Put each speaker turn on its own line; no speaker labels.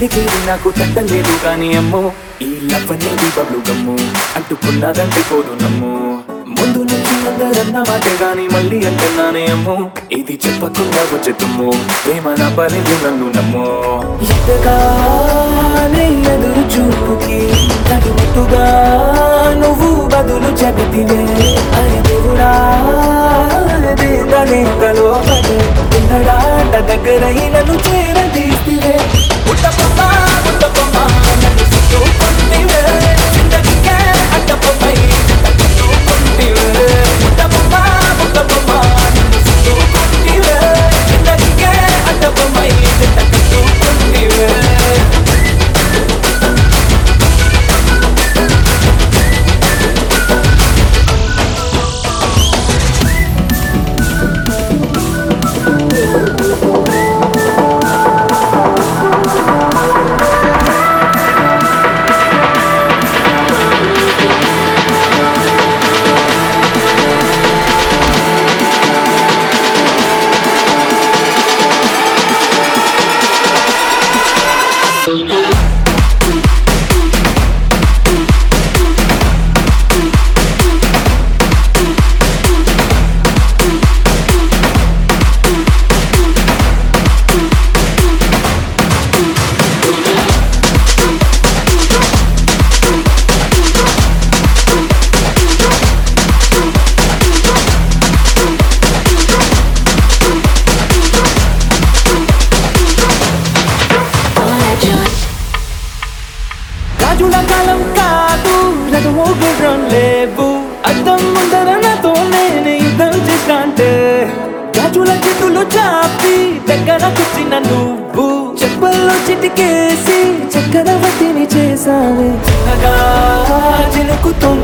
చిలికేది నాకు తట్టలేదు కానీ అమ్మో ఈ లవ్ అనేది బబ్లు గమ్ము అంటుకున్నదంటే పోదు నమ్ము ముందు నుంచి అందరన్న మాటే గాని మళ్ళీ అంటున్నానే అమ్మో ఇది చెప్పకుండా వచ్చే తుమ్ము ప్రేమ నా పనిది నన్ను నమ్ము ఎదగానే ఎదురు చూపుకి తగినట్టుగా నువ్వు బదులు జగతివే అరే దేవుడా దేదనేకలో ఉన్నడాట దగ్గర నన్ను చేరదీస్తే ఉట్టపమ్మ ఉట్టపమ్మ నన్ను చుట్టుకుంటివే జిందగీకే అడ్డపమ్మై చుట్టుకుంటివే ఉట్టపమ్మ ఉట్టపమ్మ నన్ను చుట్టుకుంటివే జిందగీకే అడ్డపమ్మై చుట్టుకుంటివే రాజుల కాలం కాదు రథము గుర్రం లేవు అద్దం ముందర నాతో నేను యుద్ధం చేస్తాంటే రాజుల చేతులు చాపి దగ్గర కూర్చిన నువ్వు చెప్పల్లో చిటికేసి చక్రవర్తిని చేసావే చిన్నగా చినుకుతో